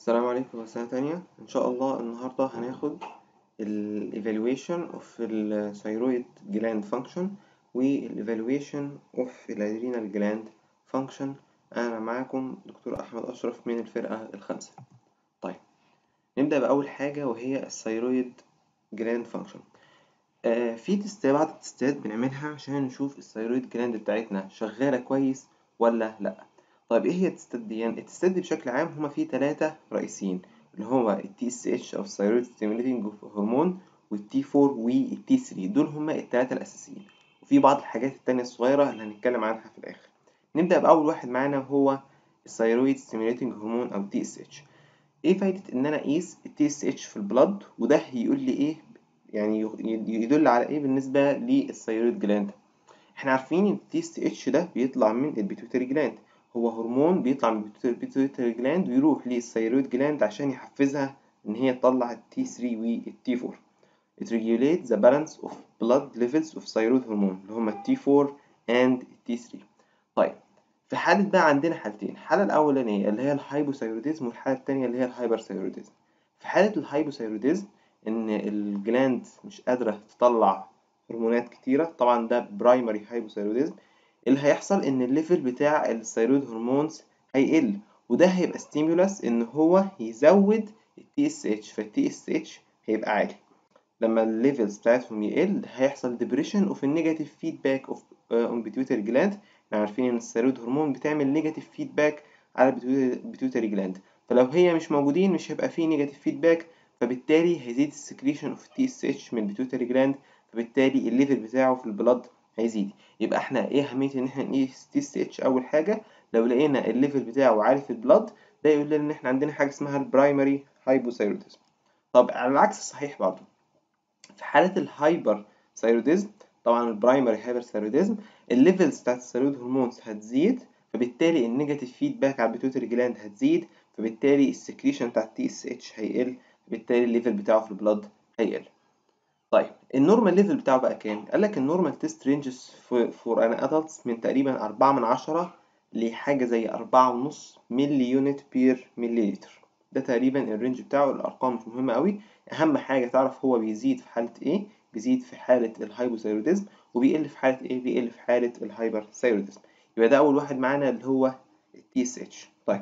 السلام عليكم سنة تانية إن شاء الله النهاردة هناخد ال evaluation of ال thyroid gland function وال evaluation of ال adrenal gland function أنا معاكم دكتور أحمد أشرف من الفرقة الخامسة طيب نبدأ بأول حاجة وهي الثيرويد جلاند فانكشن آه في تستات بعض التستات بنعملها عشان نشوف الثيرويد جلاند بتاعتنا شغالة كويس ولا لأ طيب ايه هي التستات دي؟ يعني التستات دي بشكل عام هما في ثلاثة رئيسيين اللي هو ال TSH أو الثيرويد ستيميوليتنج هرمون وال T4 وال T3 دول هما الثلاثة الأساسيين وفي بعض الحاجات التانية الصغيرة اللي هنتكلم عنها في الآخر نبدأ بأول واحد معانا وهو الثيرويد ستيميوليتنج هرمون أو TSH ايه فايدة إن أنا أقيس ال TSH في البلد وده يقول لي ايه يعني يدل على ايه بالنسبة للثيرويد جلاند احنا عارفين ان ال TSH ده بيطلع من البيتوتري جلاند هو هرمون بيطلع من البيتوتري جلاند ويروح للثيرويد جلاند عشان يحفزها إن هي تطلع ال T3 وال T4 It regulates the balance of blood levels of thyroid hormone اللي هما ال T4 and T3 طيب في حالة بقى عندنا حالتين الحالة الأولانية اللي هي الهايبوثايروديزم والحالة التانية اللي هي الهايبرثايروديزم في حالة الهايبوثايروديزم إن الجلاند مش قادرة تطلع هرمونات كتيرة طبعا ده برايمري هايبوثايروديزم اللي هيحصل ان الليفل بتاع الثيرويد هرمونز هيقل وده هيبقى ستيمولس ان هو يزود التي اس اتش فالتي اس اتش هيبقى عالي لما الليفلز بتاعتهم يقل هيحصل ديبريشن اوف النيجاتيف فيدباك اوف اون بيتيوتري جلاند احنا عارفين ان الثيرويد هرمون بتعمل نيجاتيف فيدباك على البيتيوتري جلاند فلو هي مش موجودين مش هيبقى فيه نيجاتيف فيدباك فبالتالي هيزيد السكريشن اوف تي اس اتش من البيتيوتري جلاند فبالتالي الليفل بتاعه في البلد هيزيد يبقى احنا ايه اهميه ان احنا نقيس تي اس اتش اول حاجه لو لقينا الليفل بتاعه عالي في البلد ده يقول لنا ان احنا عندنا حاجه اسمها البرايمري هايبوثايروديزم طب على العكس صحيح برضه في حاله الهايبر ثايروديزم طبعا البرايمري هايبر ثايروديزم الليفلز بتاعت الثيرويد هرمونز هتزيد فبالتالي النيجاتيف فيدباك على البيتوتري جلاند هتزيد فبالتالي السكريشن بتاع التي اس اتش هيقل فبالتالي الليفل بتاعه في البلد هيقل طيب النورمال ليفل بتاعه بقى كام؟ قال لك النورمال تيست رينجز فور ان ادلتس من تقريبا 4 من 10 لحاجه زي 4.5 ملي يونت بير ملي لتر ده تقريبا الرينج بتاعه الارقام مش مهمه قوي اهم حاجه تعرف هو بيزيد في حاله ايه بيزيد في حاله الهايبوثايروديزم وبيقل في حاله ايه بيقل في حاله الهايبر ثايروديزم يبقى ده اول واحد معانا اللي هو التي اس اتش طيب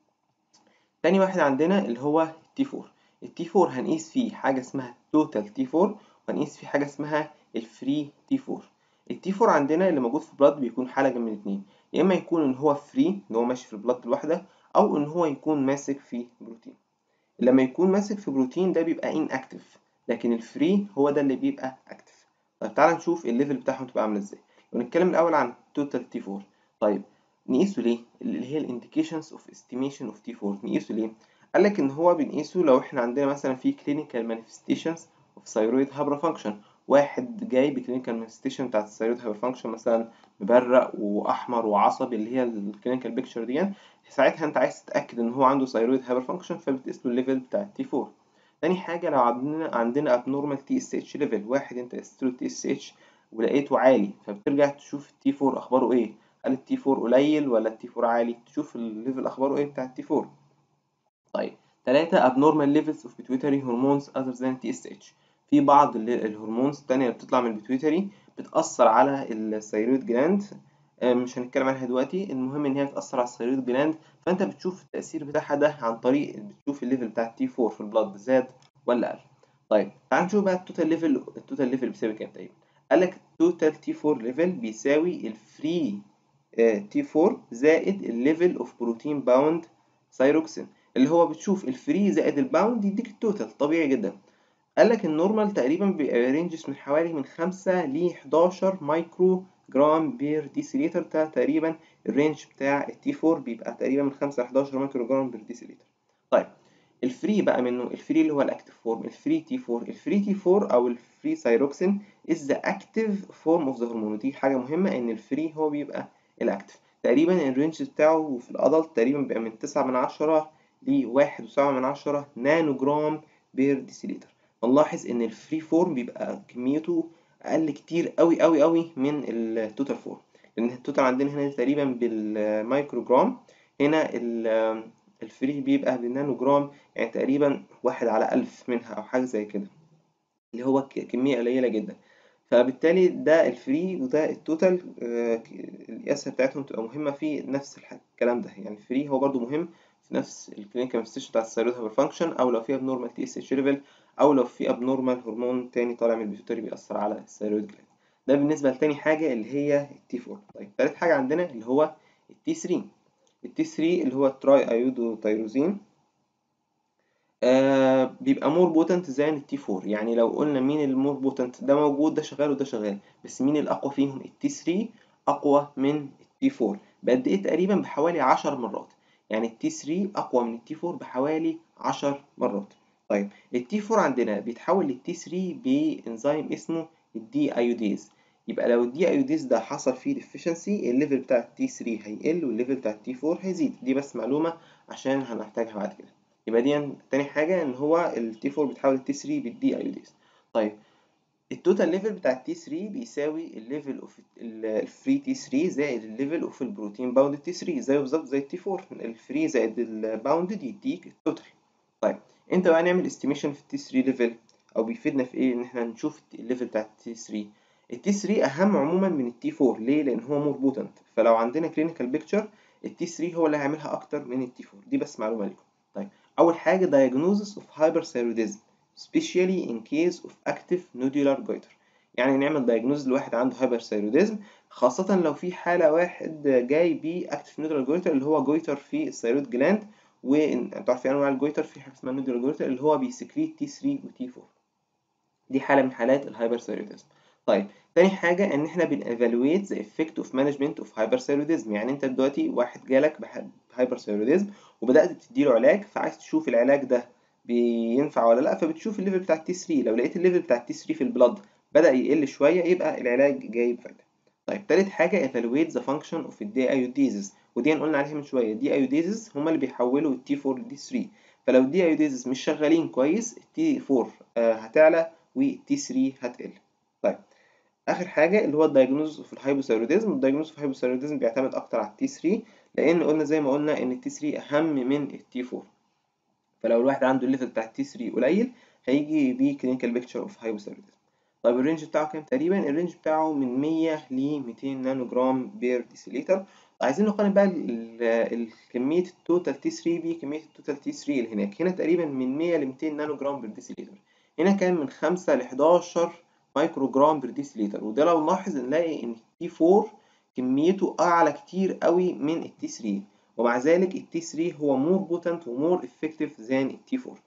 تاني واحد عندنا اللي هو التي 4 التي 4 هنقيس فيه حاجه اسمها توتال تي 4 وهنقيس فيه حاجة اسمها الفري تي 4 التي 4 عندنا اللي موجود في البلاد بيكون حاجة من الاتنين يا إما يكون إن هو فري إن هو ماشي في البلاد لوحده أو إن هو يكون ماسك في بروتين لما يكون ماسك في بروتين ده بيبقى ان اكتف لكن الفري هو ده اللي بيبقى اكتف طيب تعالى نشوف الليفل بتاعهم تبقى عاملة ازاي ونتكلم الأول عن توتال تي 4 طيب نقيسه ليه؟ اللي هي الانديكيشنز اوف استيميشن اوف تي 4 نقيسه ليه؟ قال لك إن هو بنقيسه لو إحنا عندنا مثلا في كلينيكال مانيفستيشنز اوف ثيرويد هابر فانكشن واحد جاي بكلينيكال مانيفستيشن بتاعت الثيرويد هابر فانكشن مثلا مبرق واحمر وعصبي اللي هي الكلينيكال بيكتشر دي ساعتها انت عايز تتاكد ان هو عنده ثيرويد هابر فانكشن فبتقيس له الليفل بتاع التي 4 تاني حاجه لو عندنا عندنا ابنورمال تي اس اتش ليفل واحد انت قست له تي اس اتش ولقيته عالي فبترجع تشوف التي 4 اخباره ايه هل التي 4 قليل ولا التي 4 عالي تشوف الليفل اخباره ايه بتاع التي 4 طيب ثلاثة abnormal levels of pituitary hormones other than TSH في بعض الهرمونز التانية اللي بتطلع من البيتويتري بتأثر على الثيرويد جلاند مش هنتكلم عنها دلوقتي المهم ان هي بتأثر على الثيرويد جلاند فانت بتشوف التأثير بتاعها ده عن طريق بتشوف الليفل بتاع التي 4 في البلاد زاد ولا قل طيب تعال نشوف بقى التوتال ليفل التوتال ليفل بيساوي كام تقريبا قال لك التوتال تي 4 ليفل بيساوي الفري تي 4 زائد الليفل اوف بروتين باوند ثايروكسين اللي هو بتشوف الفري زائد الباوند يديك التوتال طبيعي جدا قال لك النورمال تقريبا بيبقى رينجز من حوالي من 5 ل 11 مايكرو جرام بير ديسيليتر ده تقريبا الرينج بتاع التي 4 بيبقى تقريبا من 5 ل 11 مايكرو جرام بير ديسيليتر طيب الفري بقى منه الفري اللي هو الاكتيف فورم الفري تي 4 الفري تي 4 او الفري ثايروكسين از ذا اكتيف فورم اوف ذا هرمون دي حاجه مهمه ان الفري هو بيبقى الاكتيف تقريبا الرينج بتاعه في الادلت تقريبا بيبقى من 9 من 10 ل 1.7 من 10 نانو جرام بير ديسيليتر نلاحظ ان الفري فورم بيبقى كميته اقل كتير قوي قوي قوي من التوتال فورم لان التوتال عندنا هنا تقريبا بالمايكرو جرام هنا الفري بيبقى بالنانو جرام يعني تقريبا واحد على ألف منها أو حاجة زي كده اللي هو كمية قليلة جدا فبالتالي ده الفري وده التوتال آه القياسة بتاعتهم تبقى مهمة في نفس الكلام ده يعني الفري هو برضو مهم في نفس الكلينيكال مانيفستيشن بتاع الثيرويد هايبر فانكشن أو لو في ابنورمال تي اس اتش ليفل أو لو في ابنورمال هرمون تاني طالع من البيتوتري بيأثر على الثيرويد جلاند ده بالنسبة لتاني حاجة اللي هي التي 4 طيب تالت حاجة عندنا اللي هو التي 3 التي 3 اللي هو التراي ايودو تيروزين آه بيبقى مور بوتنت زي التي 4 يعني لو قلنا مين المور بوتنت ده موجود ده شغال وده شغال بس مين الاقوى فيهم التي 3 اقوى من التي 4 بقد ايه تقريبا بحوالي 10 مرات يعني التي 3 اقوى من التي 4 بحوالي 10 مرات طيب التي 4 عندنا بيتحول للتي 3 بانزيم اسمه الدي ايوديز يبقى لو الدي ايوديز ده حصل فيه ديفيشنسي الليفل بتاع التي 3 هيقل والليفل بتاع التي 4 هيزيد دي بس معلومه عشان هنحتاجها بعد كده يبقى دي تاني حاجه ان هو التي 4 بيتحول للتي 3 بالدي ايوديز طيب التوتال ليفل بتاع التي 3 بيساوي الليفل اوف الفري تي 3 زائد الليفل اوف البروتين باوند تي 3 زيه بالظبط زي التي 4 الفري زائد الباوندد يديك التوتال طيب انت بقى نعمل استيميشن في التي 3 ليفل او بيفيدنا في ايه ان احنا نشوف الليفل بتاع التي 3 التي 3 اهم عموما من التي 4 ليه لان هو مور بوتنت فلو عندنا كلينيكال بيكتشر التي 3 هو اللي هيعملها اكتر من التي 4 دي بس معلومه لكم طيب اول حاجه diagnosis of hyperthyroidism especially in case of active nodular goiter يعني نعمل diagnosis لواحد عنده hyperthyroidism خاصة لو في حالة واحد جاي بيه active nodular goiter اللي هو جويتر في الثيرويد جلاند وانتوا عارفين انواع الجويتر في حاجة اسمها nodular goiter اللي هو بيسكريت تي 3 وتي 4 دي حالة من حالات الهايبرثيروديزم طيب تاني حاجة إن إحنا بنevaluate the effect of management of hyperthyroidism يعني أنت دلوقتي واحد جالك بهايبرثيروديزم وبدأت تديله علاج فعايز تشوف العلاج ده بينفع ولا لأ فبتشوف الليفل بتاع التي 3 لو لقيت الليفل بتاع التي 3 في البلد بدأ يقل شوية يبقى العلاج جايب فايدة طيب تالت حاجة evaluate the function of the iodiazes ودي قلنا عليها من شوية دي iodiazes هما اللي بيحولوا التي 4 للتي 3 فلو الدي iodiazes مش شغالين كويس التي 4 آه هتعلى والتي 3 هتقل طيب اخر حاجه اللي هو الدايجنوز في الهايبوثايروديزم الدايجنوز في الهايبوثايروديزم بيعتمد اكتر على التي 3 لان قلنا زي ما قلنا ان التي 3 اهم من التي 4 فلو الواحد عنده الليفل بتاع التي 3 قليل هيجي بيه كلينيكال بيكتشر اوف هايبوثايروديزم طيب الرينج بتاعه كام تقريبا الرينج بتاعه من 100 ل 200 نانو جرام بير ديسيليتر عايزين نقارن بقى كميه التوتال تي 3 بكميه التوتال تي 3 اللي هناك هنا تقريبا من 100 ل 200 نانو جرام بير ديسيليتر هنا كان من 5 ل 11 مايكرو جرام بير ديسيليتر وده لو نلاحظ نلاقي ان التي 4 كميته اعلى كتير قوي من التي 3 ومع ذلك التي 3 هو مور بوتنت ومور افكتيف ذان التي 4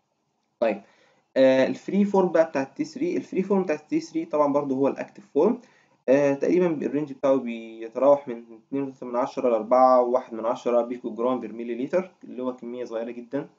طيب آه الفري فورم بقى بتاع التي 3 الفري فورم بتاع التي 3 طبعا برضو هو الاكتيف فورم آه تقريبا الرينج بتاعه بيتراوح من 2.8 ل 4.1 بيكو جرام بير ملي لتر اللي هو كمية صغيرة جدا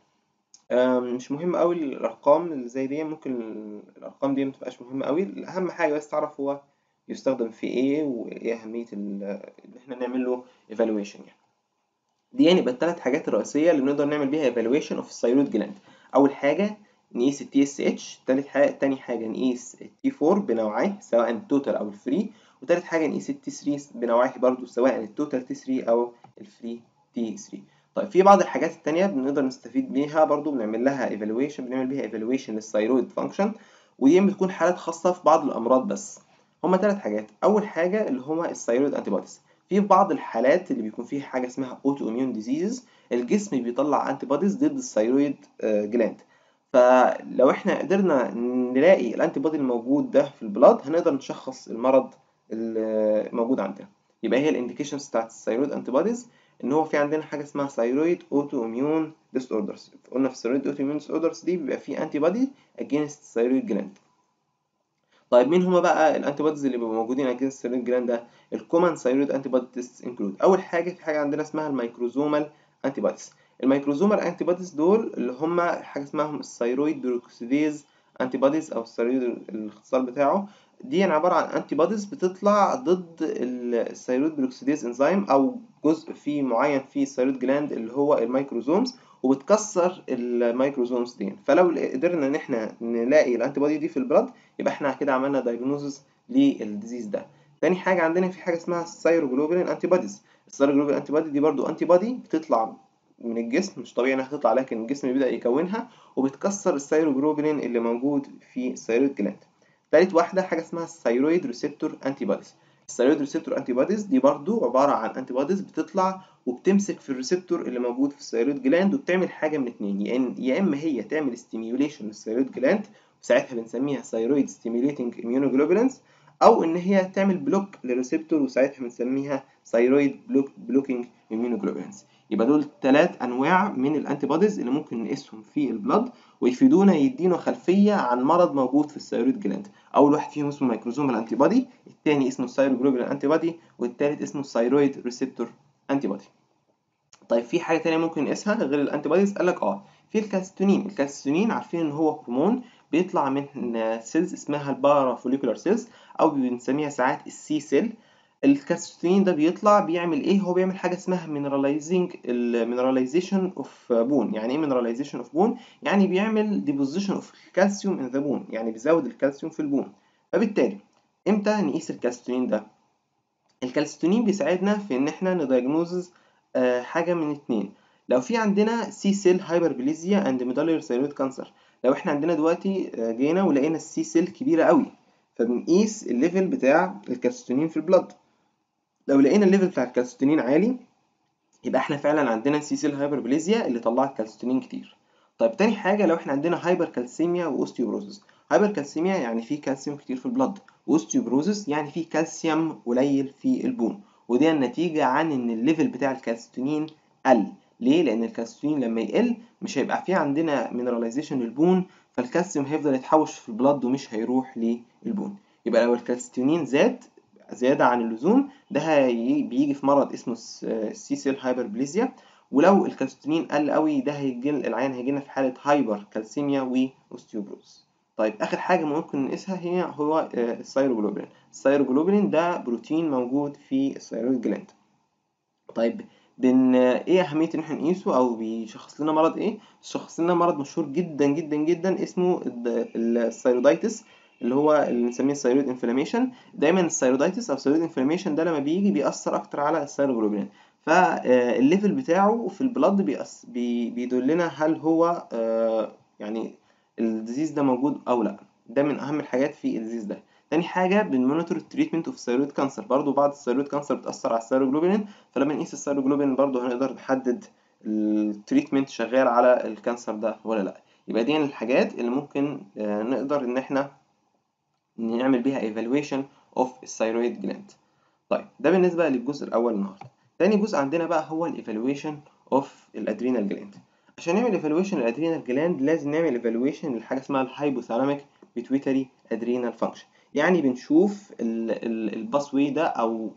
مش مهم قوي الارقام اللي زي دي ممكن الارقام دي متبقاش مهمه قوي اهم حاجه بس تعرف هو يستخدم في ايه وايه اهميه ان احنا نعمل له evaluation يعني دي يعني يبقى الثلاث حاجات الرئيسيه اللي نقدر نعمل بيها evaluation of الثيرويد جلاند اول حاجه نقيس التي اس اتش تالت حاجه تاني حاجه نقيس التي 4 بنوعيه سواء التوتال او الفري وتالت حاجه نقيس التي 3 بنوعيه برضو سواء التوتال تي 3 او الفري تي 3 طيب في بعض الحاجات التانية بنقدر نستفيد بيها برضو بنعمل لها evaluation بنعمل بيها evaluation للثيرويد فانكشن ودي بتكون حالات خاصة في بعض الأمراض بس هما ثلاث حاجات أول حاجة اللي هما الثيرويد أنتيبوديز في بعض الحالات اللي بيكون فيها حاجة اسمها اوتو اميون ديزيزز الجسم بيطلع انتيبوديز ضد الثيرويد جلاند فلو احنا قدرنا نلاقي الانتيبودي الموجود ده في البلاد هنقدر نشخص المرض الموجود عندنا يبقى هي الانديكيشنز بتاعت الثيرويد انتيبوديز ان هو في عندنا حاجه اسمها ثايرويد اوتو اميون ديس اوردرز قلنا في الثايرويد اوتو اميون ديس اوردرز دي بيبقى في انتي بودي اجينست الثايرويد جلاند طيب مين هما بقى الانتي بوديز اللي بيبقوا موجودين اجينست الثايرويد جلاند ده الكومن ثايرويد انتي بودي تيست انكلود اول حاجه في حاجه عندنا اسمها الميكروزومال انتي بوديز الميكروزومال انتي بوديز دول اللي هما حاجه اسمها الثايرويد بيروكسيديز انتي بوديز او الثايرويد الاختصار بتاعه دي عبارة عن انتي بوديز بتطلع ضد الثيرويد بروكسيديز انزيم او جزء فيه معين في الثيرويد جلاند اللي هو الميكروزومز وبتكسر الميكروزومز دي فلو قدرنا ان احنا نلاقي الانتي بودي دي في البلد يبقى احنا كده عملنا دايجنوزس للديزيز ده تاني حاجة عندنا في حاجة اسمها الثيروجلوبولين انتي بوديز الثيروجلوبولين انتي بودي دي برضو انتي بودي بتطلع من الجسم مش طبيعي انها تطلع لكن الجسم بيبدأ يكونها وبتكسر الثيروجلوبولين اللي موجود في الثيرويد جلاند تالت واحدة حاجة اسمها الثيرويد ريسبتور انتي بوديز الثيرويد ريسبتور انتي بوديز دي برضو عبارة عن انتي بوديز بتطلع وبتمسك في الريسبتور اللي موجود في الثيرويد جلاند وبتعمل حاجة من اتنين يا اما هي تعمل ستيميوليشن للثيرويد جلاند وساعتها بنسميها ثيرويد ستيميوليتنج اميونوجلوبولينز او ان هي تعمل بلوك للريسبتور وساعتها بنسميها ثيرويد بلوك بلوكينج اميونوجلوبولينز يبقى دول ثلاث انواع من الانتي بوديز اللي ممكن نقيسهم في البلد ويفيدونا يدينا خلفيه عن مرض موجود في الثيرويد جلاند اول واحد فيهم اسمه مايكروزومال انتي بودي الثاني اسمه الثيروجلوبولين انتي بودي والثالث اسمه الثيرويد ريسبتور انتي بودي طيب في حاجه ثانيه ممكن نقيسها غير الانتي بوديز قال لك اه في الكالستونين الكالستونين عارفين ان هو هرمون بيطلع من سيلز اسمها البارا فوليكولار سيلز او بنسميها ساعات السي سيل الكالستونين ده بيطلع بيعمل ايه هو بيعمل حاجه اسمها مينراليزنج المينراليزيشن اوف بون يعني ايه مينراليزيشن اوف بون يعني بيعمل ديبوزيشن اوف الكالسيوم ان ذا بون يعني بيزود الكالسيوم في البون فبالتالي امتى نقيس الكالستونين ده الكالستونين بيساعدنا في ان احنا ندايجنوز آه حاجه من اتنين لو في عندنا سي سيل هايبربليزيا اند ميدالير ثيرويد كانسر لو احنا عندنا دلوقتي جينا ولقينا السي سيل كبيره قوي فبنقيس الليفل بتاع الكالستونين في البلد لو لقينا الليفل بتاع الكالستونين عالي يبقى احنا فعلا عندنا سي سيل هايبربليزيا اللي طلعت كالستونين كتير طيب تاني حاجه لو احنا عندنا هايبر كالسيميا واوستيوبروزس هايبر كالسيميا يعني فيه كالسيوم كتير في البلد واوستيوبروزس يعني فيه كالسيوم قليل في البون ودي النتيجه عن ان الليفل بتاع الكالستونين قل ليه لان الكالستونين لما يقل مش هيبقى فيه عندنا مينراليزيشن للبون فالكالسيوم هيفضل يتحوش في البلد ومش هيروح للبون يبقى لو الكالستونين زاد زيادة عن اللزوم ده هي بيجي في مرض اسمه السي سيل هايبربليزيا ولو الكالستونين قل قوي ده هيجي العيان هيجي لنا في حالة هايبر كالسيميا واوستيوبروز طيب اخر حاجة ممكن نقيسها هي هو الثيروجلوبولين الثيروجلوبولين ده بروتين موجود في الثيرويد جلاند طيب بن ايه اهميه ان احنا نقيسه او بيشخص لنا مرض ايه بيشخص لنا مرض مشهور جدا جدا جدا اسمه الثيرودايتس اللي هو اللي بنسميه الثيرويد انفلاميشن دايما الثيرودايتس او الثيرويد انفلاميشن ده لما بيجي بيأثر اكتر على الثيروجلوبولين فالليفل بتاعه في البلد بيأس بي بيدلنا هل هو يعني الديزيز ده موجود او لا ده من اهم الحاجات في الديزيز ده تاني حاجة بنمونيتور التريتمنت اوف ثيرويد كانسر برضو بعض الثيرويد كانسر بتأثر على الثيروجلوبولين فلما نقيس الثيروجلوبولين برضو هنقدر نحدد التريتمنت شغال على الكانسر ده ولا لا يبقى دي الحاجات اللي ممكن نقدر ان احنا نعمل بيها evaluation of الثيرويد جلاند طيب ده بالنسبة للجزء الأول النهاردة تاني جزء عندنا بقى هو الايفالويشن اوف الادرينال جلاند عشان نعمل ايفالويشن للادرينال جلاند لازم نعمل ايفالويشن لحاجة اسمها الهايبوثالاميك بيتويتري ادرينال فانكشن يعني بنشوف الباس واي ده او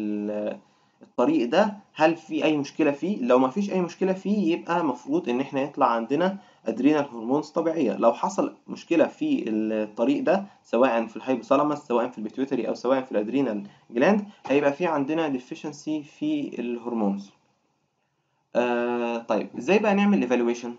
الطريق ده هل في اي مشكله فيه لو ما فيش اي مشكله فيه يبقى المفروض ان احنا يطلع عندنا ادرينال هرمونز طبيعيه لو حصل مشكله في الطريق ده سواء في الهايبوثالاموس سواء في البيتويتري او سواء في الادرينال جلاند هيبقى في عندنا ديفيشنسي في الهرمونز آه طيب ازاي بقى نعمل ايفالويشن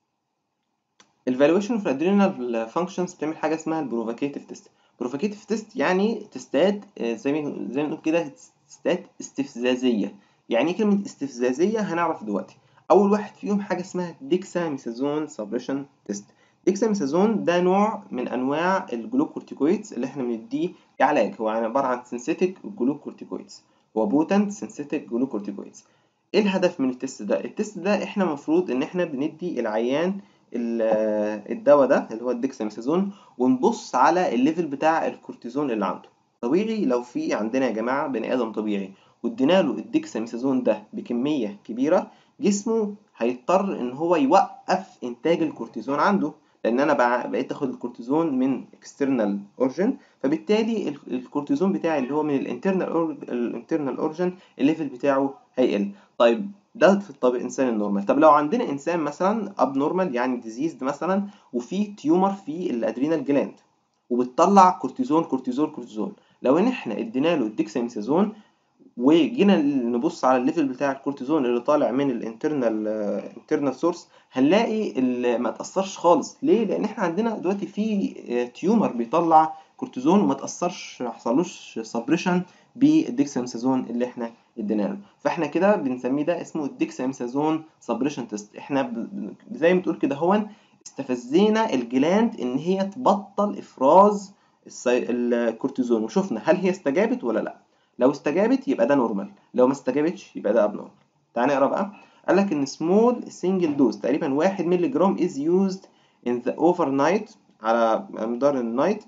الفالويشن في الادرينال فانكشنز بتعمل حاجه اسمها البروفوكيتيف تيست بروفوكيتيف تيست يعني تستات زي ما زي ما نقول كده تستات استفزازيه يعني ايه كلمه استفزازيه هنعرف دلوقتي اول واحد فيهم حاجه اسمها ديكساميثازون سبريشن تيست ديكساميثازون ده نوع من انواع الجلوكورتيكويدز اللي احنا بنديه كعلاج هو عباره عن سينثيتيك جلوكورتيكويدز هو بوتنت سينثيتيك جلوكورتيكويدز ايه الهدف من التست ده التست ده احنا المفروض ان احنا بندي العيان الدواء ده اللي هو الديكساميثازون ونبص على الليفل بتاع الكورتيزون اللي عنده طبيعي لو في عندنا يا جماعه بني ادم طبيعي وادينا له الديكساميثازون ده بكميه كبيره جسمه هيضطر ان هو يوقف انتاج الكورتيزون عنده لان انا بقيت اخد الكورتيزون من اكسترنال اورجن فبالتالي الكورتيزون بتاعي اللي هو من الانترنال الانترنال اورجن الليفل بتاعه هيقل طيب ده في الطبيعي الانسان النورمال طب لو عندنا انسان مثلا اب نورمال يعني ديزيزد مثلا وفي تيومر في الادرينال جلاند وبتطلع كورتيزون كورتيزون كورتيزون لو ان احنا ادينا له الديكساميثازون وجينا نبص على الليفل بتاع الكورتيزون اللي طالع من الانترنال انترنال سورس هنلاقي ما تاثرش خالص ليه لان احنا عندنا دلوقتي في تيومر بيطلع كورتيزون وما تاثرش ما حصلوش سبريشن بالديكساميثازون اللي احنا ادينا له فاحنا كده بنسميه ده اسمه الديكساميثازون سبريشن تيست احنا ب... ب- زي ما تقول كده هو استفزينا الجلاند ان هي تبطل افراز السي... الكورتيزون وشفنا هل هي استجابت ولا لا لو استجابت يبقى ده نورمال لو ما استجابتش يبقى ده ابنورمال تعال نقرا بقى قال لك ان سمول سنجل دوز تقريبا 1 مللي جرام از يوزد in the overnight على مدار النايت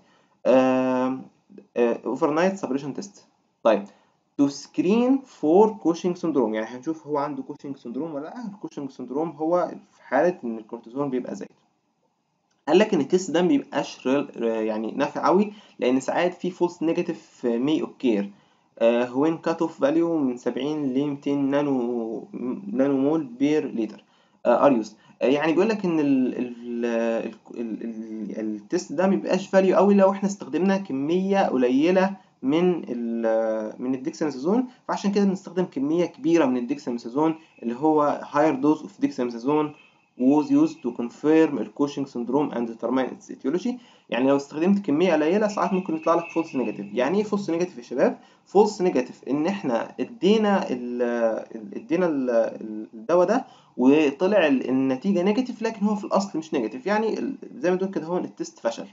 overnight separation test طيب to screen for Cushing syndrome يعني هنشوف هو عنده Cushing syndrome ولا لا الكوشنج syndrome هو في حالة ان الكورتيزون بيبقى زايد قال لك ان التست ده مبيبقاش ريل- يعني نافع قوي لان ساعات في فولس نيجاتيف مي اوكير وين كات اوف فاليو من 70 ل 200 نانو نانو مول بير لتر اريوس يعني بيقول لك ان ال ال ال ال ال التست ده مبيبقاش فاليو قوي لو احنا استخدمنا كميه قليله من ال من الديكساميثازون فعشان كده بنستخدم كميه كبيره من الديكساميثازون اللي هو higher dose of dexamethasone was used to confirm ال Cushing syndrome and determine its etiology يعني لو استخدمت كمية قليلة ساعات ممكن يطلع لك false negative يعني ايه false negative يا شباب false negative ان احنا ادينا ال ادينا ال- الدواء ده وطلع ال- النتيجة نيجاتيف لكن هو في الاصل مش نيجاتيف يعني ال- زي ما تقول كده هو التست فشل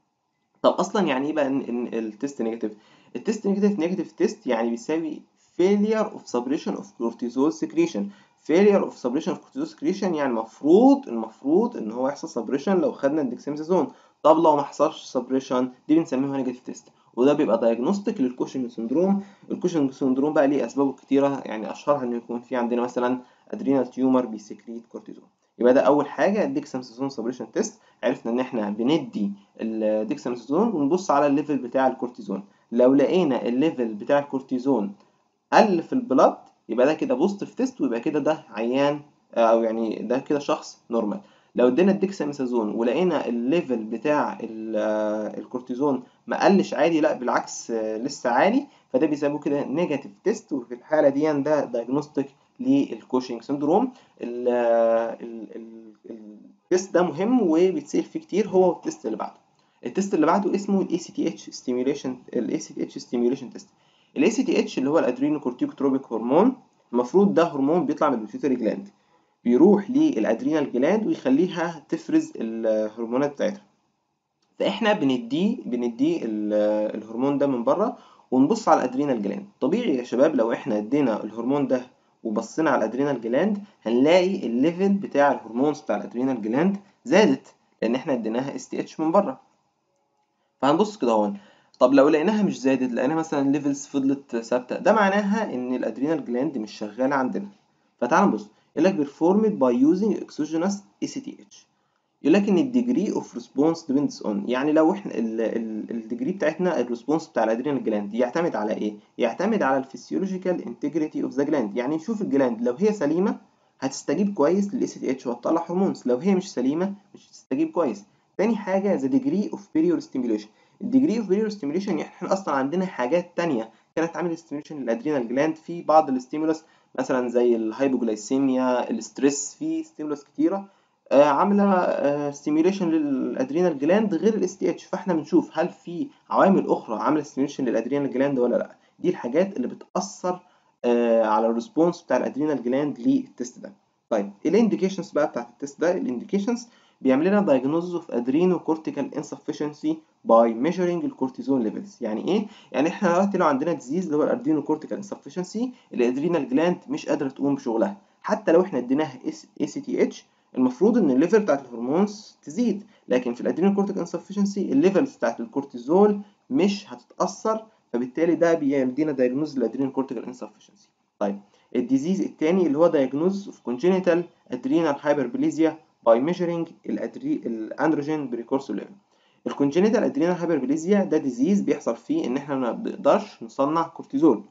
طب اصلا يعني ايه بقى ان ان التست نيجاتيف التست نيجاتيف نيجاتيف تيست يعني بيساوي failure of suppression of cortisol secretion failure of suppression of cortisol secretion يعني المفروض المفروض ان هو يحصل suppression لو خدنا الديكساميثازون طب لو ما حصلش suppression دي بنسميها نيجاتيف تيست وده بيبقى دايجنوستيك للكوشنج سندروم الكوشنج سندروم بقى ليه اسبابه كتيره يعني اشهرها ان يكون في عندنا مثلا ادرينال تيومر بيسكريت كورتيزون يبقى ده اول حاجه الديكساميثازون سبريشن تيست عرفنا ان احنا بندي الديكساميثازون ونبص على الليفل بتاع الكورتيزون لو لقينا الليفل بتاع الكورتيزون قل في البلاد يبقى ده كده بوزيتيف تيست ويبقى كده ده عيان او يعني ده كده شخص نورمال لو ادينا الديكساميثازون ولقينا الليفل بتاع ال- آه، الكورتيزون ما قلش عادي لا بالعكس آه، لسه عالي فده بيسموه كده نيجاتيف تيست وفي الحاله دي ده دايجنوستيك للكوشنج سندروم ال- آه، ال- ال- التيست ده مهم وبيتسال فيه كتير هو التيست اللي بعده التيست اللي بعده اسمه الاي سي تي اتش ستيميوليشن الاي سي تي اتش ستيميوليشن تيست الاي سي تي اتش اللي هو الادرينوكورتيكوتروبيك هرمون المفروض ده هرمون بيطلع من البيتيوتري جلاند بيروح للادرينال جلاند ويخليها تفرز الهرمونات بتاعتها فاحنا بنديه بنديه ال- الهرمون ده من بره ونبص على الادرينال جلاند طبيعي يا شباب لو احنا ادينا الهرمون ده وبصينا على الادرينال جلاند هنلاقي الليفل بتاع الهرمونز بتاع الادرينال جلاند زادت لان احنا اديناها اس تي اتش من بره فهنبص كده اهو طب لو لقيناها مش زادت لقيناها مثلا ليفلز فضلت ثابته ده معناها ان الادرينال جلاند مش شغاله عندنا فتعال نبص يقول لك performed by using exogenous ACTH يقول لك ان الديجري اوف ريسبونس ديبندز اون يعني لو احنا الديجري بتاعتنا الريسبونس بتاع الادرينال جلاند يعتمد على ايه يعتمد على الفسيولوجيكال انتجريتي اوف ذا جلاند يعني نشوف الجلاند لو هي سليمه هتستجيب كويس للاي سي تي اتش وهتطلع هرمونز لو هي مش سليمه مش هتستجيب كويس تاني حاجه ذا ديجري اوف بيريور ستيميوليشن الديجري اوف بيريور ستيميوليشن يعني احنا اصلا عندنا حاجات تانية كانت عامله ستيميوليشن للادرينال جلاند في بعض الستيمولس مثلا زي الهايبوجلايسيميا الاستريس في ستيمولس كتيره آه، عامله ستيميوليشن للادرينال جلاند غير الاس تي اتش فاحنا بنشوف هل في عوامل اخرى عامله ستيميوليشن للادرينال جلاند ولا لا دي الحاجات اللي بتاثر آه، على الريسبونس بتاع الادرينال جلاند للتست ده طيب الانديكيشنز بقى بتاعت التست ده الانديكيشنز بيعمل لنا diagnosis of adrenocortical insufficiency by measuring الكورتيزون ليفلز يعني ايه يعني احنا دلوقتي لو عندنا ديزيز اللي هو الادرينوكورتيكال insufficiency الادرينال جلاند مش قادره تقوم بشغلها حتى لو احنا اديناها اي سي تي اتش المفروض ان الليفل بتاعت الهرمونز تزيد لكن في الادرينوكورتيكال insufficiency الليفلز بتاعت الكورتيزول مش هتتاثر فبالتالي ده بيدينا diagnosis للادرينوكورتيكال insufficiency طيب الديزيز التاني اللي هو diagnosis of congenital adrenal hyperplasia by measuring الأدري... الاندروجين بريكورسور ليفل الكونجينيتال ادرينال هايبربليزيا ده ديزيز بيحصل فيه ان احنا ما بنقدرش نصنع كورتيزول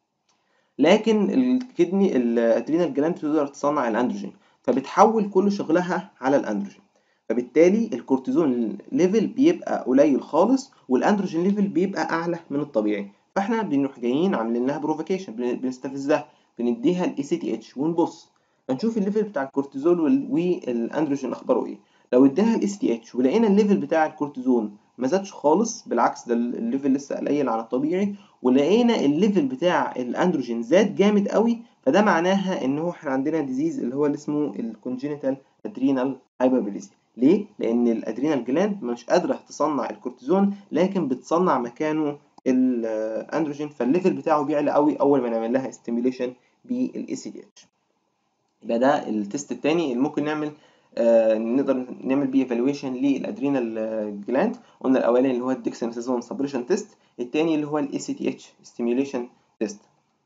لكن الكدني الادرينال جلاند تقدر تصنع الاندروجين فبتحول كل شغلها على الاندروجين فبالتالي الكورتيزون ليفل بيبقى قليل خالص والاندروجين ليفل بيبقى اعلى من الطبيعي فاحنا بنروح جايين عاملين لها بروفوكيشن بنستفزها بنديها الاي سي تي اتش ونبص هنشوف الليفل بتاع الكورتيزول والاندروجين اخباره ايه لو ادينا الاس تي اتش ولقينا الليفل بتاع الكورتيزون ما زادش خالص بالعكس ده الليفل لسه قليل عن الطبيعي ولقينا الليفل بتاع الاندروجين زاد جامد قوي فده معناها ان هو احنا عندنا ديزيز اللي هو اللي اسمه الكونجينيتال ادرينال هايبربليزيا ليه؟ لان الادرينال جلاند مش قادره تصنع الكورتيزون لكن بتصنع مكانه الاندروجين فالليفل بتاعه بيعلى قوي اول ما نعمل لها ستيميوليشن بالاي سي دي اتش يبقى ده التست الثاني اللي ممكن نعمل آه نقدر نعمل بيه ايفالويشن للادرينال جلاند قلنا الاولاني اللي هو الديكساميثازون سبريشن تيست الثاني اللي هو الاي سي تي اتش ستيميوليشن تيست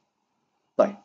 طيب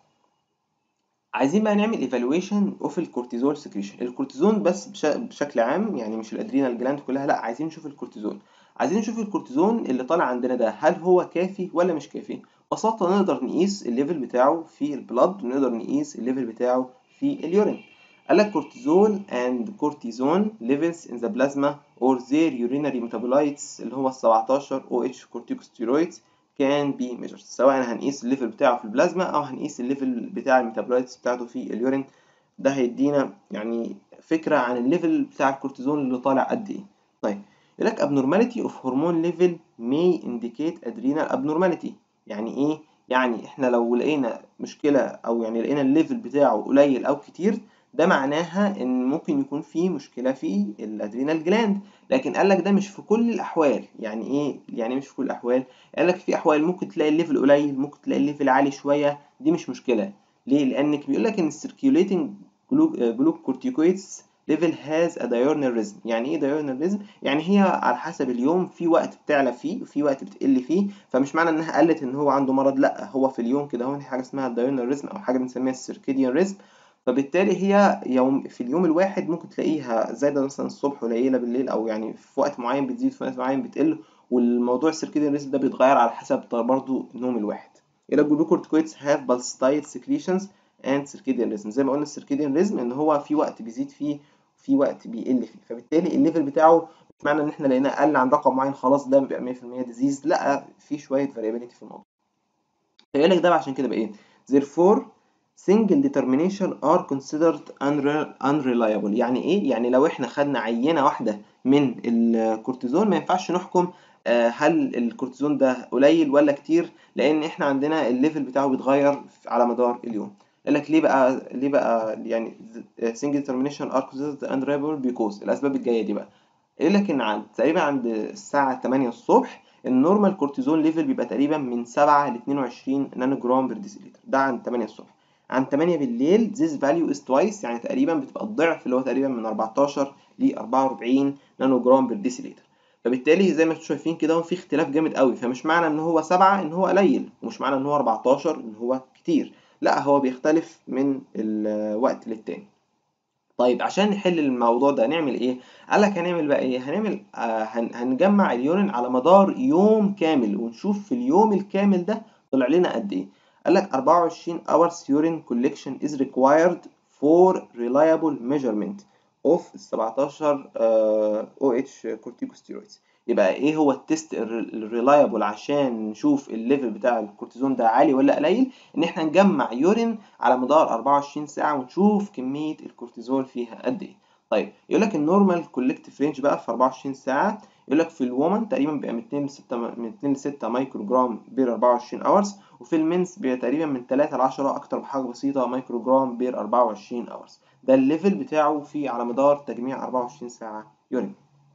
عايزين بقى نعمل ايفالويشن اوف الكورتيزول سكريشن الكورتيزون بس بش... بشكل عام يعني مش الادرينال جلاند كلها لا عايزين نشوف الكورتيزون عايزين نشوف الكورتيزون اللي طالع عندنا ده هل هو كافي ولا مش كافي ببساطه نقدر نقيس الليفل بتاعه في البلاد ونقدر نقيس الليفل بتاعه في اليورين قال لك كورتيزول and cortisone levels in the plasma or their urinary metabolites اللي هو ال 17 OH corticosteroids can be measured سواء هنقيس الليفل بتاعه في البلازما او هنقيس الليفل بتاع الميتابولايتس بتاعته في اليورين ده هيدينا يعني فكرة عن الليفل بتاع الكورتيزون اللي طالع قد ايه طيب يقول لك abnormality of hormone level may indicate adrenal abnormality يعني ايه يعني احنا لو لقينا مشكلة او يعني لقينا الليفل بتاعه قليل او كتير ده معناها ان ممكن يكون في مشكله في الادرينال جلاند لكن قال لك ده مش في كل الاحوال يعني ايه يعني مش في كل الاحوال قال لك في احوال ممكن تلاقي الليفل قليل ممكن تلاقي الليفل عالي شويه دي مش مشكله ليه لانك بيقول لك ان السيركيوليتنج جلوكورتيكويدز ليفل هاز ا diurnal rhythm يعني ايه diurnal rhythm يعني هي على حسب اليوم في وقت بتعلى فيه وفي وقت بتقل فيه فمش معنى انها قلت ان هو عنده مرض لا هو في اليوم كده هو حاجه اسمها diurnal rhythm او حاجه بنسميها السيركيديان ريزم فبالتالي هي يوم في اليوم الواحد ممكن تلاقيها زايدة مثلا الصبح قليلة بالليل أو يعني في وقت معين بتزيد في وقت معين بتقل والموضوع السيركيديان ريزم ده بيتغير على حسب برضه نوم الواحد. إلى الجلوكورتيكويدز have pulsatile secretions and circadian rhythm زي ما قلنا السيركيديان ريزم إن هو في وقت بيزيد فيه وفي وقت بيقل فيه فبالتالي الليفل بتاعه مش معنى إن إحنا لقيناه قل عن رقم معين خلاص ده بيبقى 100% ديزيز لا في شوية variability في الموضوع. فيقول لك ده عشان كده بقى إيه؟ therefore single determination are considered unreliable يعني ايه يعني لو احنا خدنا عينه واحده من الكورتيزون ما ينفعش نحكم هل الكورتيزون ده قليل ولا كتير لان احنا عندنا الليفل بتاعه بيتغير على مدار اليوم قال لك ليه بقى ليه بقى يعني single determination are considered unreliable because الاسباب الجايه دي بقى يقول لك ان عند تقريبا عند الساعه 8 الصبح النورمال كورتيزون ليفل بيبقى تقريبا من 7 ل 22 نانو جرام بير ديسيليتر ده عند 8 الصبح عن 8 بالليل this value is twice يعني تقريبا بتبقى الضعف اللي هو تقريبا من 14 ل 44 نانو جرام بير ديسيليتر فبالتالي زي ما انتم شايفين كده في اختلاف جامد قوي فمش معنى ان هو 7 ان هو قليل ومش معنى ان هو 14 ان هو كتير لا هو بيختلف من الوقت للتاني طيب عشان نحل الموضوع ده هنعمل ايه قال لك هنعمل بقى ايه هنعمل آه هنجمع اليورين على مدار يوم كامل ونشوف في اليوم الكامل ده طلع لنا قد ايه قال لك 24 hours urine collection is required for reliable measurement of 17 uh, OH corticosteroids يبقى ايه هو التست الريلايبل عشان نشوف الليفل بتاع الكورتيزون ده عالي ولا قليل ان احنا نجمع يورين على مدار 24 ساعه ونشوف كميه الكورتيزول فيها قد ايه طيب يقول لك النورمال كولكتيف رينج بقى في 24 ساعه يقول لك في الومن تقريبا بيبقى من 2 ل 6 من 2 ل 6 مايكرو جرام بير 24 اورز وفي المنس بيبقى تقريبا من 3 ل 10 اكتر بحاجه بسيطه مايكرو جرام بير 24 اورز ده الليفل بتاعه في على مدار تجميع 24 ساعه يورين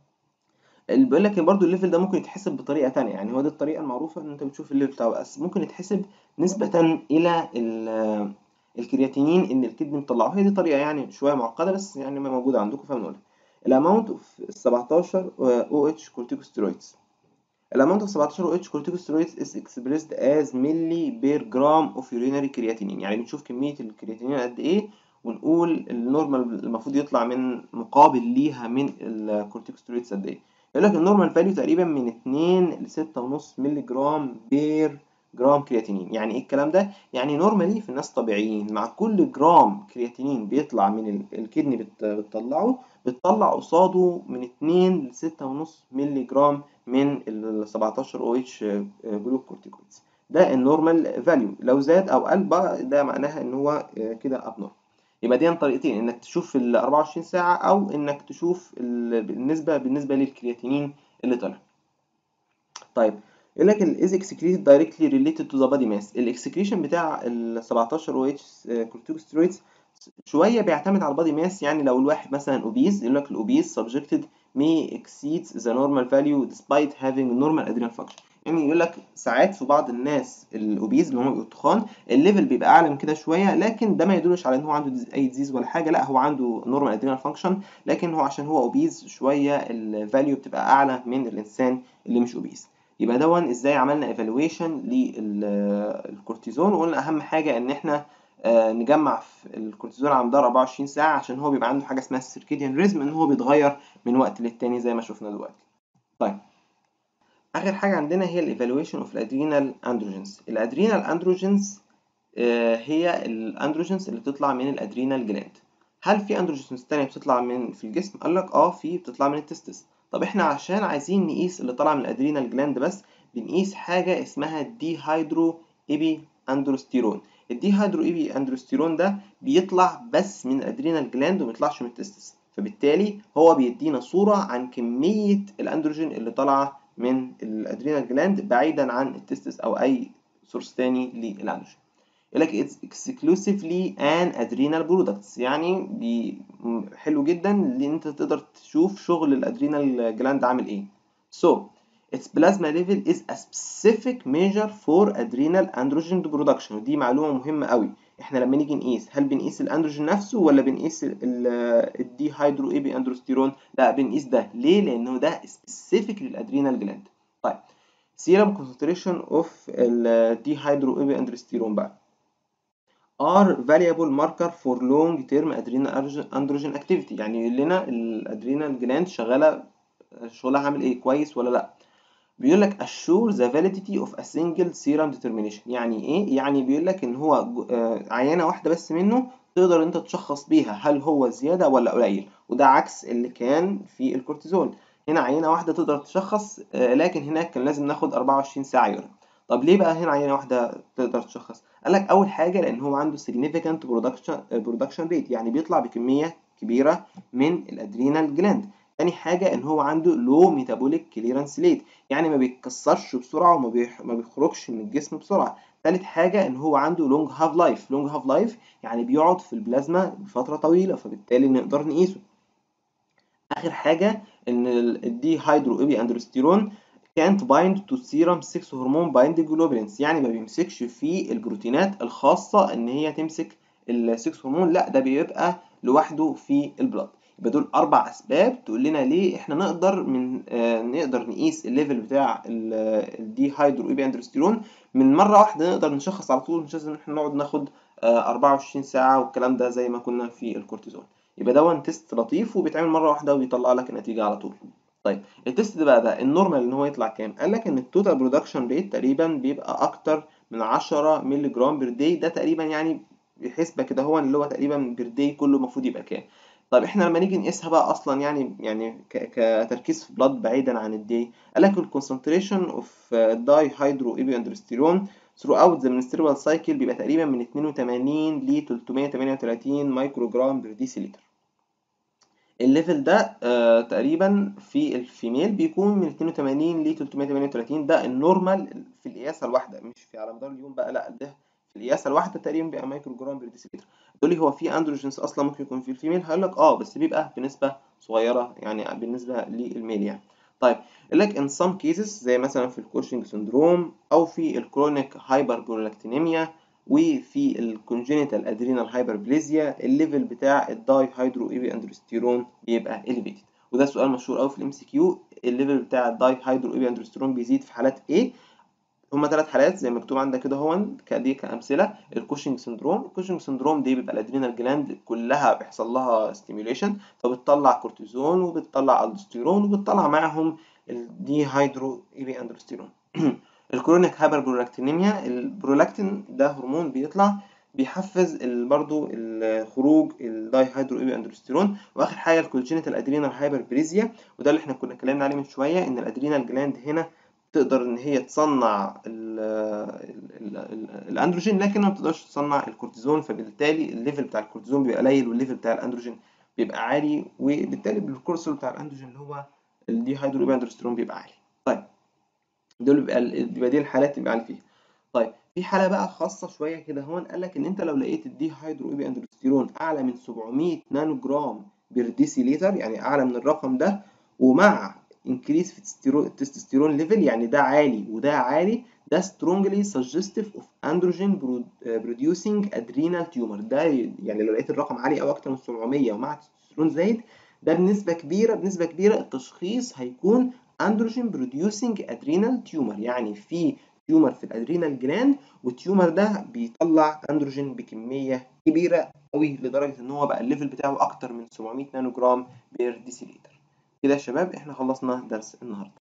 اللي بيقول لك برضه الليفل ده ممكن يتحسب بطريقه تانية يعني هو دي الطريقه المعروفه ان انت بتشوف الليفل بتاعه بس ممكن يتحسب نسبه الى الكرياتينين ان الكدني مطلعه هي دي طريقه يعني شويه معقده بس يعني ما موجوده عندكم فبنقولها الاماونت اوف 17 او اتش كورتيكوستيرويدز الاماونت اوف 17 او اتش كورتيكوستيرويدز از اكسبريسد از ملي بير جرام اوف يورينري كرياتينين يعني بنشوف كميه الكرياتينين قد ايه ونقول النورمال المفروض يطلع من مقابل ليها من الكورتيكوستيرويدز قد ايه يقول لك النورمال فاليو تقريبا من 2 ل 6.5 مللي جرام بير جرام كرياتينين يعني ايه الكلام ده يعني نورمالي في الناس طبيعيين مع كل جرام كرياتينين بيطلع من الكدني بتطلعه بتطلع قصاده من 2 ل 6.5 مللي جرام من ال 17 او اتش جلوكورتيكويدز ده النورمال فاليو لو زاد او قل بقى ده معناها ان هو كده ابنورمال يبقى دي طريقتين انك تشوف ال 24 ساعه او انك تشوف النسبه بالنسبه للكرياتينين اللي طلع طيب يقول لك ال is excreted directly related to the body mass الاكسكريشن بتاع ال 17 او اتش corticosteroids شويه بيعتمد على البادي ماس يعني لو الواحد مثلا اوبيز يقول لك الاوبيز subjected may exceed the normal value despite having normal adrenal function يعني يقول لك ساعات في بعض الناس الاوبيز اللي هم بيبقوا تخان الليفل بيبقى اعلى من كده شويه لكن ده ما يدلش على ان هو عنده اي ديزيز ولا حاجه لا هو عنده نورمال ادرينال فانكشن لكن هو عشان هو اوبيز شويه الفاليو بتبقى اعلى من الانسان اللي مش اوبيز يبقى دون ازاي عملنا ايفالويشن للكورتيزون وقلنا اهم حاجه ان احنا آه نجمع في الكورتيزون على مدار 24 ساعه عشان هو بيبقى عنده حاجه اسمها السيركيديان ريزم ان هو بيتغير من وقت للتاني زي ما شفنا دلوقتي طيب اخر حاجه عندنا هي الايفالويشن اوف الادرينال اندروجينز الادرينال اندروجينز هي الاندروجينز اللي بتطلع من الادرينال جلاند هل في اندروجينز تانية بتطلع من في الجسم قال لك اه في بتطلع من التستس طب احنا عشان عايزين نقيس اللي طالع من الادرينال جلاند بس بنقيس حاجه اسمها الدي هيدرو ايبي اندروستيرون الدي هيدرو ايبي اندروستيرون ده بيطلع بس من الادرينال جلاند وما بيطلعش من التستس فبالتالي هو بيدينا صوره عن كميه الاندروجين اللي طالعه من الادرينال جلاند بعيدا عن التستس او اي سورس تاني للاندروجين يقول لك it's exclusively an adrenal products يعني بي حلو جدا لان انت تقدر تشوف شغل الادرينال جلاند عامل ايه so its plasma level is a specific measure for adrenal androgen production ودي معلومه مهمه قوي احنا لما نيجي نقيس هل بنقيس الاندروجين نفسه ولا بنقيس الدي هيدرو ايبي اندروستيرون لا بنقيس ده ليه لانه ده سبيسيفيك للادرينال جلاند طيب سيرم كونسنتريشن اوف الدي هيدرو ايبي اندروستيرون بقى are valuable marker for long term adrenal androgen activity يعني يقول لنا الادرينال جلاند شغاله شغلها عامل ايه كويس ولا لا بيقول لك assure the validity of a single serum determination يعني ايه يعني بيقول لك ان هو عينه واحده بس منه تقدر انت تشخص بيها هل هو زياده ولا قليل وده عكس اللي كان في الكورتيزون هنا عينه واحده تقدر تشخص لكن هناك كان لازم ناخد 24 ساعه يورين طب ليه بقى هنا عينه واحده تقدر تشخص قال لك اول حاجه لان هو عنده significant production production rate يعني بيطلع بكميه كبيره من الادرينال جلاند تاني حاجة إن هو عنده لو ميتابوليك كليرنس ريت يعني ما بيتكسرش بسرعة وما بيخ... ما بيخرجش من الجسم بسرعة تالت حاجة إن هو عنده لونج هاف لايف لونج هاف لايف يعني بيقعد في البلازما بفترة طويلة فبالتالي نقدر نقيسه آخر حاجة إن الدي هيدرو إيبي أندروستيرون can't bind to serum 6 هرمون binding globulins يعني ما بيمسكش في البروتينات الخاصة إن هي تمسك ال 6 هرمون لا ده بيبقى لوحده في البلاد يبقى دول اربع اسباب تقول لنا ليه احنا نقدر من آه نقدر نقيس الليفل بتاع الدي هيدرو ايبي اندروستيرون من مره واحده نقدر نشخص على طول مش لازم احنا نقعد ناخد آه 24 ساعه والكلام ده زي ما كنا في الكورتيزون يبقى دون تيست لطيف وبيتعمل مره واحده وبيطلع لك النتيجه على طول طيب التيست ده بقى ده النورمال ان هو يطلع كام قال لك ان التوتال برودكشن ريت تقريبا بيبقى اكتر من 10 مللي جرام بير داي ده تقريبا يعني بحسبه كده هو اللي هو تقريبا بير داي كله المفروض يبقى كام طيب احنا لما نيجي نقيسها بقى اصلا يعني يعني كتركيز في بلاد بعيدا عن الدي قال لك الكونسنتريشن اوف داي هيدرو ايبي اندروستيرون throughout the menstrual cycle بيبقى تقريبا من 82 ل 338 مايكرو جرام بير ديسيلتر الليفل ده آه تقريبا في الفيميل بيكون من 82 ل 338 ده النورمال في القياسه الواحده مش في على مدار اليوم بقى لا ده في القياسه الواحده تقريبا بيبقى مايكرو جرام بير ديسيلتر تقول لي هو في اندروجينز اصلا ممكن يكون في الفيميل هقول لك اه بس بيبقى بنسبه صغيره يعني بالنسبه للميل يعني طيب يقول لك in some cases زي مثلا في الكوشنج سندروم او في الكرونيك هايبربرولاكتينيميا وفي الكونجينيتال ادرينال هايبربليزيا الليفل بتاع الداي هيدرو ايبي اندروستيرون بيبقى elevated وده سؤال مشهور قوي في الام سي كيو الليفل بتاع الداي هيدرو ايبي اندروستيرون بيزيد في حالات ايه هما ثلاث حالات زي ما مكتوب عندك كده هون دي كامثله الكوشنج سندروم الكوشنج سندروم دي بيبقى الادرينال جلاند كلها بيحصل لها ستيميوليشن فبتطلع كورتيزون وبتطلع الدوستيرون وبتطلع معاهم الدي هيدرو ايبي اندروستيرون الكرونيك هايبربرولاكتينيميا البرولاكتين ده هرمون بيطلع بيحفز برضو الخروج الداي هيدرو ايبي اندروستيرون واخر حاجه الكولجينيتال ادرينال هايبربريزيا وده اللي احنا كنا اتكلمنا عليه من شويه ان الادرينال جلاند هنا تقدر ان هي تصنع ال ال ال الاندروجين لكن ما بتقدرش تصنع الكورتيزون فبالتالي الليفل بتاع الكورتيزون بيبقى قليل والليفل بتاع الاندروجين بيبقى عالي وبالتالي الكورسول بتاع الاندروجين اللي هو الدي هيدرو اندروستيرون بيبقى عالي طيب دول بيبقى ال- بيبقى دي الحالات اللي بيبقى فيها طيب في حالة بقى خاصة شوية كده هون قال لك إن أنت لو لقيت الدي هيدرو إيبي أندروستيرون أعلى من 700 نانو جرام بير ديسيليتر يعني أعلى من الرقم ده ومع انكريس في التستيرون التستوستيرون ليفل يعني ده عالي وده عالي ده strongly suggestive of androgen pro- producing adrenal tumor ده يعني لو لقيت الرقم عالي أو أكتر من 700 ومع التستوستيرون زايد ده بنسبة كبيرة بنسبة كبيرة التشخيص هيكون androgen producing adrenal tumor يعني في تيومر في الادرينال جلاند والتيومر ده بيطلع اندروجين بكميه كبيره قوي لدرجه ان هو بقى الليفل بتاعه اكتر من 700 نانو جرام بير ديسيليتر كده يا شباب احنا خلصنا درس النهارده